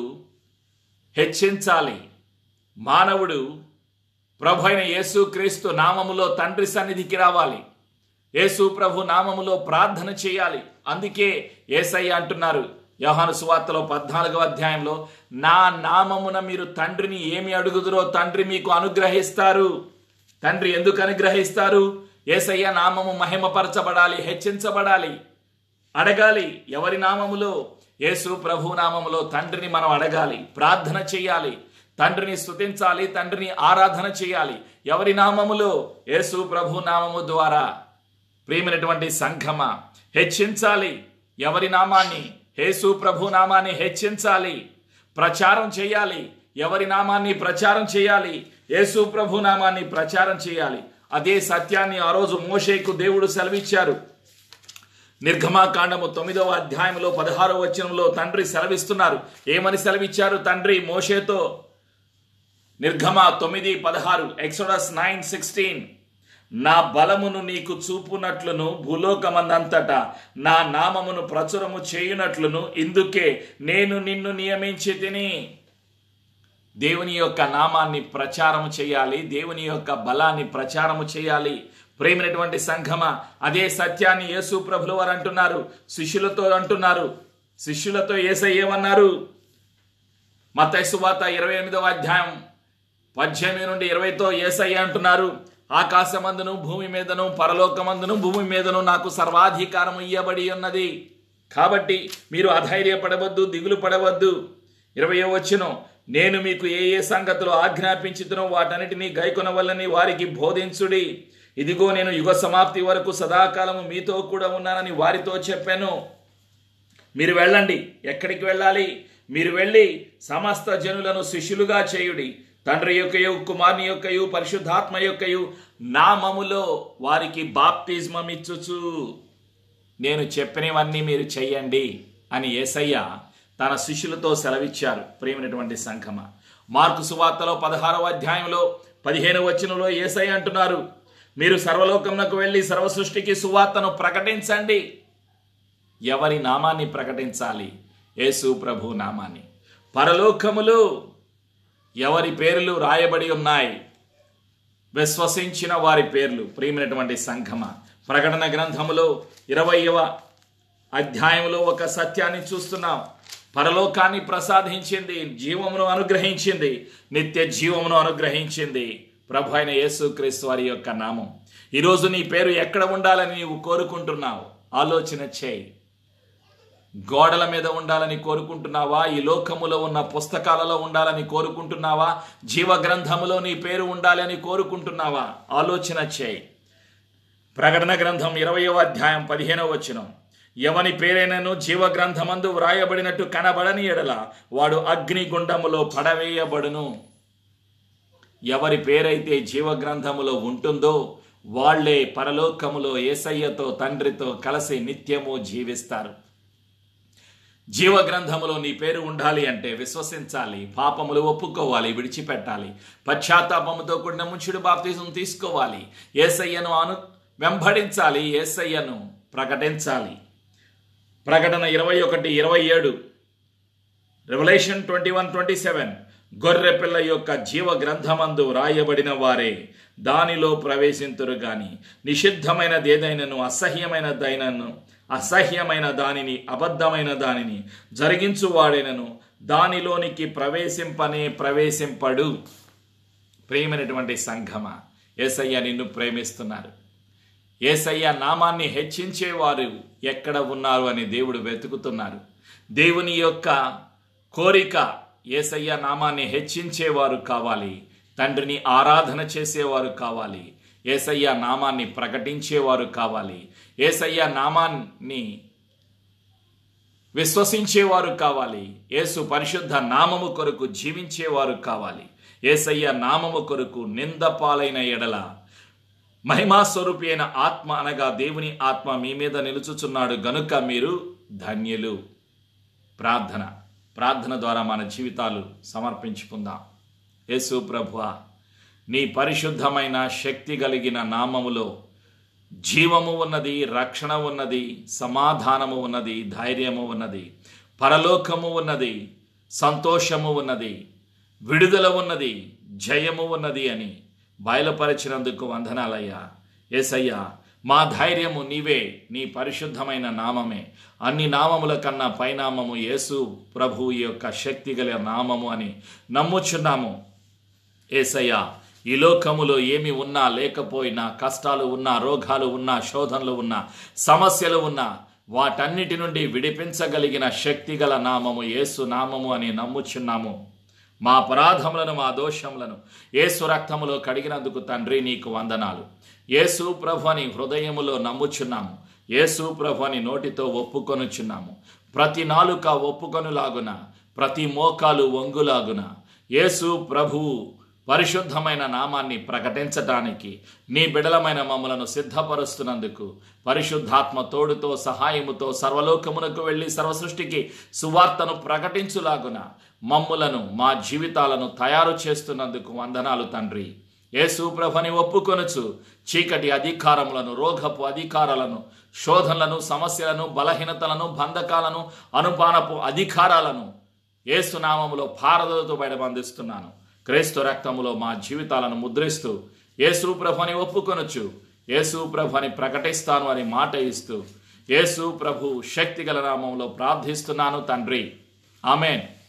హెచ్చించాలి మానవుడు ప్రభు అయిన యేసు క్రీస్తు నామములో తండ్రి సన్నిధికి రావాలి యేసు ప్రభు నామములో ప్రార్థన చేయాలి అందుకే ఏసయ్య అంటున్నారు యోహాను సువార్తలో పద్నాలుగవ అధ్యాయంలో నా నామమున మీరు తండ్రిని ఏమి అడుగుదురో తండ్రి మీకు అనుగ్రహిస్తారు తండ్రి ఎందుకు అనుగ్రహిస్తారు ఏసయ్య నామము మహిమపరచబడాలి హెచ్చించబడాలి అడగాలి ఎవరి నామములో యేసు ప్రభు నామములో తండ్రిని మనం అడగాలి ప్రార్థన చేయాలి తండ్రిని స్తుతించాలి తండ్రిని ఆరాధన చేయాలి ఎవరి నామములో యేసు ప్రభు నామము ద్వారా ప్రియమైనటువంటి సంఘమ హెచ్చించాలి ఎవరి నామాన్ని యేసు ప్రభు నామాన్ని హెచ్చించాలి ప్రచారం చేయాలి ఎవరి నామాన్ని ప్రచారం చేయాలి యేసు ప్రభు నామాన్ని ప్రచారం చేయాలి అదే సత్యాన్ని ఆ రోజు మోషేకు దేవుడు సెలవిచ్చారు నిర్గమాకాండము తొమ్మిదవ అధ్యాయంలో పదహారవ వచనంలో తండ్రి సెలవిస్తున్నారు ఏమని సెలవిచ్చారు తండ్రి మోషేతో నిర్గమ తొమ్మిది పదహారు ఎక్సోడస్ నైన్ సిక్స్టీన్ నా బలమును నీకు చూపునట్లును భూలోకమందంతటా నా నామమును ప్రచురము చేయునట్లును ఇందుకే నేను నిన్ను నియమించి తిని దేవుని యొక్క నామాన్ని ప్రచారము చేయాలి దేవుని యొక్క బలాన్ని ప్రచారము చేయాలి ప్రేమైనటువంటి సంఘమ అదే సత్యాన్ని యేసు ప్రభులు వారు అంటున్నారు శిష్యులతో అంటున్నారు శిష్యులతో ఏసై ఏమన్నారు మత్తయి వాత ఇరవై ఎనిమిదవ అధ్యాయం పద్దెనిమిది నుండి ఇరవైతో ఏసై అంటున్నారు ఆకాశమందును భూమి మీదను పరలోకమందును భూమి మీదను నాకు సర్వాధికారం ఇయ్యబడి ఉన్నది కాబట్టి మీరు అధైర్యపడవద్దు దిగులు పడవద్దు ఇరవయో వచ్చును నేను మీకు ఏ ఏ సంగతులు ఆజ్ఞాపించుతునో వాటన్నిటినీ గైకొనవల్లని వారికి బోధించుడి ఇదిగో నేను యుగ సమాప్తి వరకు సదాకాలము మీతో కూడా ఉన్నానని వారితో చెప్పాను మీరు వెళ్ళండి ఎక్కడికి వెళ్ళాలి మీరు వెళ్ళి సమస్త జనులను శిష్యులుగా చేయుడి తండ్రి యొక్కయు కుమారుని యొక్కయు పరిశుద్ధాత్మ యొక్కయు నామములో వారికి బాప్తిజమం ఇచ్చుచు నేను చెప్పినవన్నీ మీరు చెయ్యండి అని ఏసయ్య తన శిష్యులతో సెలవిచ్చారు ప్రేమైనటువంటి సంఘమ మార్కు సువార్తలో పదహారవ అధ్యాయంలో పదిహేను వచనంలో ఏసయ్య అంటున్నారు మీరు సర్వలోకమునకు వెళ్ళి సర్వ సృష్టికి సువార్తను ప్రకటించండి ఎవరి నామాన్ని ప్రకటించాలి యేసు ప్రభు నామాన్ని పరలోకములు ఎవరి పేర్లు రాయబడి ఉన్నాయి విశ్వసించిన వారి పేర్లు ప్రియమైనటువంటి సంఘమ ప్రకటన గ్రంథములో ఇరవయవ అధ్యాయంలో ఒక సత్యాన్ని చూస్తున్నాం పరలోకాన్ని ప్రసాదించింది జీవమును అనుగ్రహించింది నిత్య జీవమును అనుగ్రహించింది ప్రభు అయిన యేసుక్రీస్తు వారి యొక్క నామం ఈరోజు నీ పేరు ఎక్కడ ఉండాలని నీవు కోరుకుంటున్నావు ఆలోచన చేయి గోడల మీద ఉండాలని కోరుకుంటున్నావా ఈ లోకములో ఉన్న పుస్తకాలలో ఉండాలని కోరుకుంటున్నావా జీవ గ్రంథములో నీ పేరు ఉండాలని కోరుకుంటున్నావా ఆలోచన చేయి ప్రకటన గ్రంథం ఇరవయవ అధ్యాయం పదిహేనవ వచనం ఎవని పేరైనను జీవ గ్రంథమందు వ్రాయబడినట్టు కనబడని ఎడల వాడు అగ్నిగుండములో పడవేయబడును ఎవరి పేరైతే జీవ గ్రంథములో ఉంటుందో వాళ్లే పరలోకములో ఏసయ్యతో తండ్రితో కలిసి నిత్యము జీవిస్తారు జీవ గ్రంథములో నీ పేరు ఉండాలి అంటే విశ్వసించాలి పాపములు ఒప్పుకోవాలి విడిచిపెట్టాలి పశ్చాత్తాపముతో కూడిన ముంచుడు బాప్తిజం తీసుకోవాలి ఏసయ్యను అను వెంబడించాలి ఏసయ్యను ప్రకటించాలి ప్రకటన ఇరవై ఒకటి ఇరవై ఏడు Revelation twenty one twenty seven గొర్రె పిల్ల యొక్క జీవ గ్రంథమందు రాయబడిన వారే దానిలో ప్రవేశింతురు గాని నిషిద్ధమైనది ఏదైనను అసహ్యమైనదైనను అసహ్యమైన దానిని అబద్ధమైన దానిని జరిగించువాడైనను దానిలోనికి ప్రవేశింపనే ప్రవేశింపడు ప్రేమైనటువంటి సంఘమ ఏసయ్య నిన్ను ప్రేమిస్తున్నారు ఏసయ్య నామాన్ని హెచ్చించేవారు ఎక్కడ ఉన్నారు అని దేవుడు వెతుకుతున్నారు దేవుని యొక్క కోరిక ఏసయ్య నామాన్ని హెచ్చించేవారు కావాలి తండ్రిని ఆరాధన చేసేవారు కావాలి ఏసయ్య నామాన్ని ప్రకటించేవారు కావాలి ఏసయ్య నామాన్ని విశ్వసించేవారు కావాలి యేసు పరిశుద్ధ నామము కొరకు జీవించేవారు కావాలి ఏసయ్య నామము కొరకు నిందపాలైన ఎడల మహిమా స్వరూపి అయిన ఆత్మ అనగా దేవుని ఆత్మ మీ మీద నిలుచుచున్నాడు గనుక మీరు ధన్యులు ప్రార్థన ప్రార్థన ద్వారా మన జీవితాలు సమర్పించుకుందాం యేసు ప్రభువ నీ పరిశుద్ధమైన శక్తి కలిగిన నామములో జీవము ఉన్నది రక్షణ ఉన్నది సమాధానము ఉన్నది ధైర్యము ఉన్నది పరలోకము ఉన్నది సంతోషము ఉన్నది విడుదల ఉన్నది జయము ఉన్నది అని బయలుపరిచినందుకు వందనాలయ్యా ఏసయ్యా మా ధైర్యము నీవే నీ పరిశుద్ధమైన నామమే అన్ని నామముల కన్నా పైనామము యేసు ప్రభు యొక్క శక్తి గల నామము అని నమ్ముచున్నాము ఏసయ్యా ఈ లోకములో ఏమి ఉన్నా లేకపోయినా కష్టాలు ఉన్నా రోగాలు ఉన్నా శోధనలు ఉన్నా సమస్యలు ఉన్నా వాటన్నిటి నుండి విడిపించగలిగిన శక్తి గల నామము యేసు నామము అని నమ్ముచున్నాము మా అపరాధములను మా దోషములను యేసు రక్తములో కడిగినందుకు తండ్రి నీకు వందనాలు యేసు ప్రభు అని హృదయములో నమ్ముచున్నాము యేసు ప్రభు అని నోటితో ఒప్పుకొనుచున్నాము ప్రతి నాలుక ఒప్పుకొనులాగున ప్రతి మోకాలు వంగులాగున యేసు ప్రభువు పరిశుద్ధమైన నామాన్ని ప్రకటించటానికి నీ బిడలమైన మమ్మలను సిద్ధపరుస్తున్నందుకు పరిశుద్ధాత్మ తోడుతో సహాయముతో సర్వలోకమునకు వెళ్ళి సర్వసృష్టికి సువార్తను ప్రకటించులాగున మమ్ములను మా జీవితాలను తయారు చేస్తున్నందుకు వందనాలు తండ్రి యేసు ప్రభని ఒప్పుకొనుచు చీకటి అధికారములను రోగపు అధికారాలను శోధనలను సమస్యలను బలహీనతలను బంధకాలను అనుపానపు అధికారాలను ఏసునామములో భారతతో బయటబంధిస్తున్నాను క్రైస్తవ రక్తములో మా జీవితాలను ముద్రిస్తూ యేసు ప్రభుని ఒప్పుకొనొచ్చు యేసు ప్రభుని ప్రకటిస్తాను అని మాట ఇస్తూ యేసు ప్రభు శక్తిగల నామంలో ప్రార్థిస్తున్నాను తండ్రి ఆమెన్